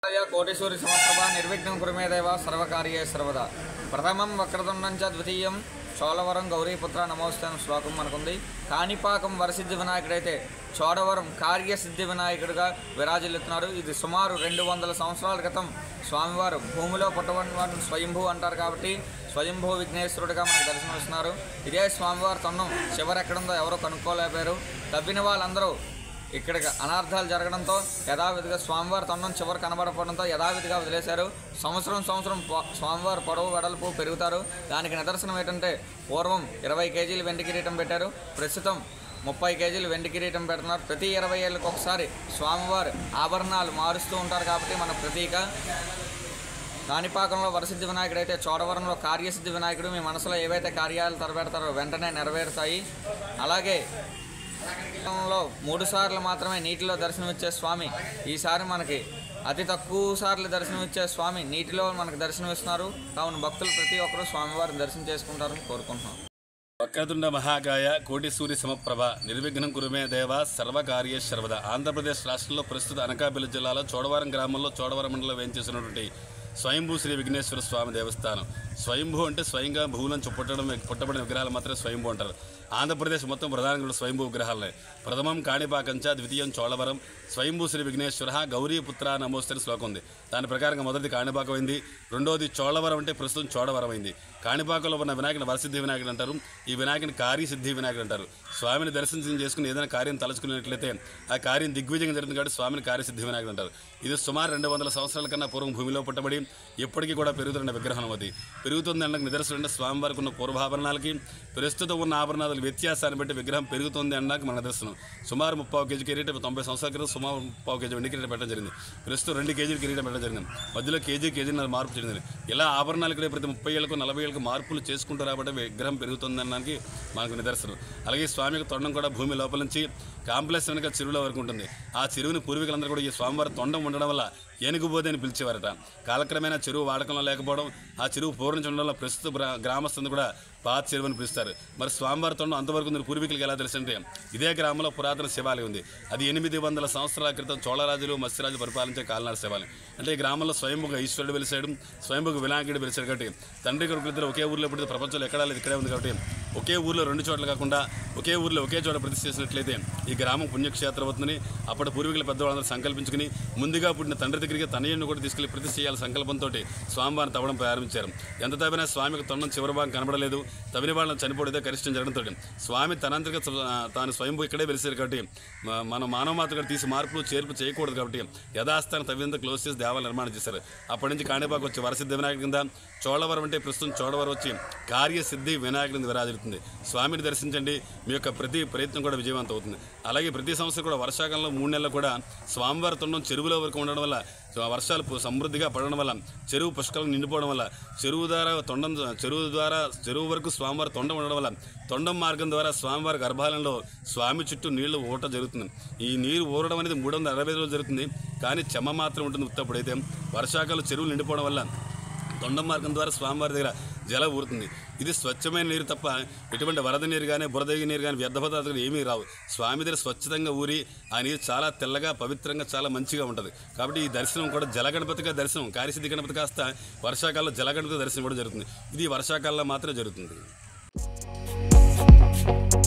కోటేశ్వరి సమప్రభ నిర్విఘ్నం కురుమేదేవ సర్వకార్యే సర్వదా ప్రథమం వక్రతుండం చ ద్వితీయం చోళవరం గౌరీపుత్ర నమోస్తాను శ్లోకం మనకుంది కాణిపాకం వరసిద్ధి వినాయకుడైతే చోడవరం కార్యసిద్ధి వినాయకుడిగా విరాజిల్లుతున్నారు ఇది సుమారు రెండు వందల సంవత్సరాల క్రితం స్వామివారు భూమిలో పుట్టబడిన వారిని స్వయంభూ అంటారు కాబట్టి స్వయంభూ విఘ్నేశ్వరుడిగా మనకు దర్శనమిస్తున్నారు ఇదే స్వామివారి తొండం చివరి ఎక్కడుందో ఎవరో కనుక్కోలేపారు తవ్విన వాళ్ళందరూ ఇక్కడికి అనార్థాలు జరగడంతో యథావిధిగా స్వామివారి తొండం చివరి కనబడపడంతో యథావిధిగా వదిలేశారు సంవత్సరం సంవత్సరం పొ- స్వామివారి పొడవు వెడల్పు పెరుగుతారు దానికి నిదర్శనం ఏంటంటే పూర్వం ఇరవై కేజీలు వెండి కిరీటం పెట్టారు ప్రస్తుతం ముప్పై కేజీలు వెండి కిరీటం పెడుతున్నారు ప్రతి ఇరవై ఏళ్ళకి ఒకసారి స్వామివారి ఆభరణాలు మారుస్తూ ఉంటారు కాబట్టి మన ప్రతీక కాణిపాకంలో వరసిద్ధి వినాయకుడు అయితే చోడవరంలో కార్యసిద్ధి వినాయకుడు మీ మనసులో ఏవైతే కార్యాలు తరబెడతారో వెంటనే నెరవేరుతాయి అలాగే లో మూడు సార్లు మాత్రమే నీటిలో దర్శనమిచ్చే స్వామి ఈసారి మనకి అతి తక్కువ సార్లు దర్శనమిచ్చే స్వామి నీటిలో మనకు దర్శనమిస్తున్నారు కావున భక్తులు ప్రతి ఒక్కరూ స్వామివారిని దర్శనం చేసుకుంటారని కోరుకుంటున్నాం వక్రతుండ మహాకాయ కోటి సూర్య సమప్రభ నిర్విఘ్నం కురుమే దేవ సర్వకార్య సర్వద ఆంధ్రప్రదేశ్ రాష్ట్రంలో ప్రస్తుత అనకాపల్లి జిల్లాలో చోడవరం గ్రామంలో చోడవరం మండలంలో వేయించేసినటువంటి స్వయంభూ శ్రీ విఘ్నేశ్వర స్వామి దేవస్థానం స్వయంభూ అంటే స్వయంగా భూలను పుట్టడం పుట్టబడిన విగ్రహాలు మాత్రమే స్వయంభూ అంటారు ఆంధ్రప్రదేశ్ మొత్తం ప్రధానంగా ఉన్న స్వయంభూ విగ్రహాలే ప్రథమం కాణిపాకంచ ద్వితీయం చోళవరం స్వయంభూ శ్రీ విఘ్నేశ్వర గౌరీపుత్ర నమోస్తరి శ్లోకం ఉంది దాని ప్రకారంగా మొదటిది కాణిపాకం అయింది రెండోది చోళవరం అంటే ప్రస్తుతం చోడవరం అయింది కాణిపాకంలో ఉన్న వినాయకుని వరసిద్ధి వినాయకుడు అంటారు ఈ వినాయకుని కార్యసిద్ధి వినాయకుడు అంటారు స్వామిని దర్శనం చేసుకుని ఏదైనా కార్యం తలుచుకున్నట్లయితే ఆ కార్యం దిగ్విజయంగా జరుగుతుంది కాబట్టి స్వామిని కార్యసిద్ధి వినాయకుడు అంటారు ఇది సుమారు రెండు వందల సంవత్సరాల కన్నా పూర్వం భూమిలో పుట్టబడి ఎప్పటికీ కూడా పెరుగుతున్న విగ్రహం అది పెరుగుతుంది అనడానికి నిదర్శనం అంటే స్వామివారికి ఉన్న పూర్వాభరణాలకి ప్రస్తుతం ఉన్న ఆభరణాల వ్యత్యాసాన్ని బట్టి విగ్రహం పెరుగుతుంది అనడానికి మన నిదర్శనం సుమారు ముప్పావు కేజీ కిరీటం తొంభై సంవత్సరాల క్రితం సుమారు ముప్పావు కేజీ వెండి కిరీటం పెట్టడం జరిగింది ప్రస్తుతం రెండు కేజీలు కిరీటం పెట్టడం జరిగింది మధ్యలో కేజీ కేజీ మార్పు జరిగింది ఇలా ఆభరణాలు కూడా ప్రతి ముప్పై ఏళ్ళకు నలభై ఏళ్ళకు మార్పులు చేసుకుంటూ రాబట్టి విగ్రహం పెరుగుతుంది అనడానికి మనకు నిదర్శనం అలాగే ఈ స్వామి యొక్క తొండం కూడా భూమి లోపల నుంచి కాంప్లెక్స్ వెనుక చెరువులో వరకు ఉంటుంది ఆ చెరువుని పూర్వీకులందరూ కూడా ఈ స్వామివారి తొండం ఉండడం వల్ల ఏనుగుబోధి అని పిలిచేవారట కాలక్రమేణా చెరువు వాడకంలో లేకపోవడం ఆ చెరువు పూర్వం నుంచి ఉండడం వల్ల ప్రస్తుత గ్రా- గ్రామస్తులను కూడా పాత చెరువు అని పిలుస్తారు మరి స్వామివారి తొండం అంతవరకు ఉంది పూర్వీకులకు ఎలా తెలుసంటే ఇదే గ్రామంలో పురాతన శివాలయం ఉంది అది ఎనిమిది వందల సంవత్సరాల క్రితం చోళరాజులు మత్స్యరాజు పరిపాలించే కాలనాడు శివాలయం అంటే ఈ గ్రామంలో స్వయంభుగా ఈశ్వరుడు వెలిసాడు స్వయంభుగా వినాయకుడు వెలిసాడు కాబట్టి తండ్రి కొడుకులు ఇద్దరు ఒకే ఊర్లో పుడితే ప్రపంచంలో ఎక్కడా లేదు ఇక్కడే ఉంది కాబట్టి ఒకే ఊర్లో రెండు చోట్ల కాకుండా ఒకే ఊర్లో ఒకే చోట ప్రతిష్ఠ చేసినట్లయితే ఈ గ్రామం పుణ్యక్షేత్రం అవుతుందని అప్పటి పూర్వీకుల పెద్దవాళ్ళందరూ సంకల్పించుకుని ముందుగా పుట్టిన తండ్రి దగ్గరికి తనయుడిని కూడా తీసుకెళ్లి ప్రతిష్ఠ చేయాలి సంకల్పంతో స్వామివారిని తవ్వడం ప్రారంభించారు ఎంత తవ్వినా స్వామికి తొండం చివరి భాగం కనబడలేదు తవ్విన వాళ్ళని చనిపోవడదే కరిష్టం జరగడంతో స్వామి తనంతగా తాను స్వయంభూ ఇక్కడే వెలిసారు కాబట్టి మ- మన మానవ మాతృగా తీసి మార్పులు చేర్పు చేయకూడదు కాబట్టి యథాస్థానం తవ్వింత క్లోజ్ చేసి దేవాలయం నిర్మాణం చేశారు అప్పటి నుంచి కాణిపాకు వచ్చి వరసిద్ధి వినాయకుడి కింద చోళవరం అంటే ప్రస్తుతం చోడవరం వచ్చి కార్యసిద్ధి వినాయకుడి కింద విరాజిల్లుతుంది స్వామిని దర్శించండి మీ యొక్క ప్రతి ప్రయత్నం కూడా విజయవంతం అవుతుంది అలాగే ప్రతి సంవత్సరం కూడా వర్షాకాలంలో మూడు నెలలు కూడా స్వామివారి తొండం చెరువులో వరకు ఉండడం వల్ల సో ఆ వర్షాలు పు- సమృద్ధిగా పడడం వల్ల చెరువు పుష్కలం నిండిపోవడం వల్ల చెరువు ద్వారా తొండం చెరువు ద్వారా చెరువు వరకు స్వామివారి తొండం ఉండడం వల్ల తొండం మార్గం ద్వారా స్వామివారి గర్భాలయంలో స్వామి చుట్టూ నీళ్లు ఊట జరుగుతుంది ఈ నీరు ఊరడం అనేది మూడు వందల అరవై రోజులు జరుగుతుంది కానీ చెమ్మ మాత్రం ఉంటుంది ఉత్తప్పుడైతే వర్షాకాలం చెరువులు నిండిపోవడం వల్ల తొండం మార్గం ద్వారా స్వామివారి దగ్గర జల ఊరుతుంది ఇది స్వచ్ఛమైన నీరు తప్ప ఎటువంటి వరద నీరు కానీ బురద నీరు కానీ వ్యర్థ పదార్థాలు ఏమీ రావు స్వామి దగ్గర స్వచ్ఛతంగా ఊరి ఆ నీరు చాలా తెల్లగా పవిత్రంగా చాలా మంచిగా ఉంటుంది కాబట్టి ఈ దర్శనం కూడా జలగణపతిగా దర్శనం కార్యసిద్ధి గణపతి కాస్త వర్షాకాలంలో జలగణపతి దర్శనం కూడా జరుగుతుంది ఇది వర్షాకాలంలో మాత్రమే జరుగుతుంది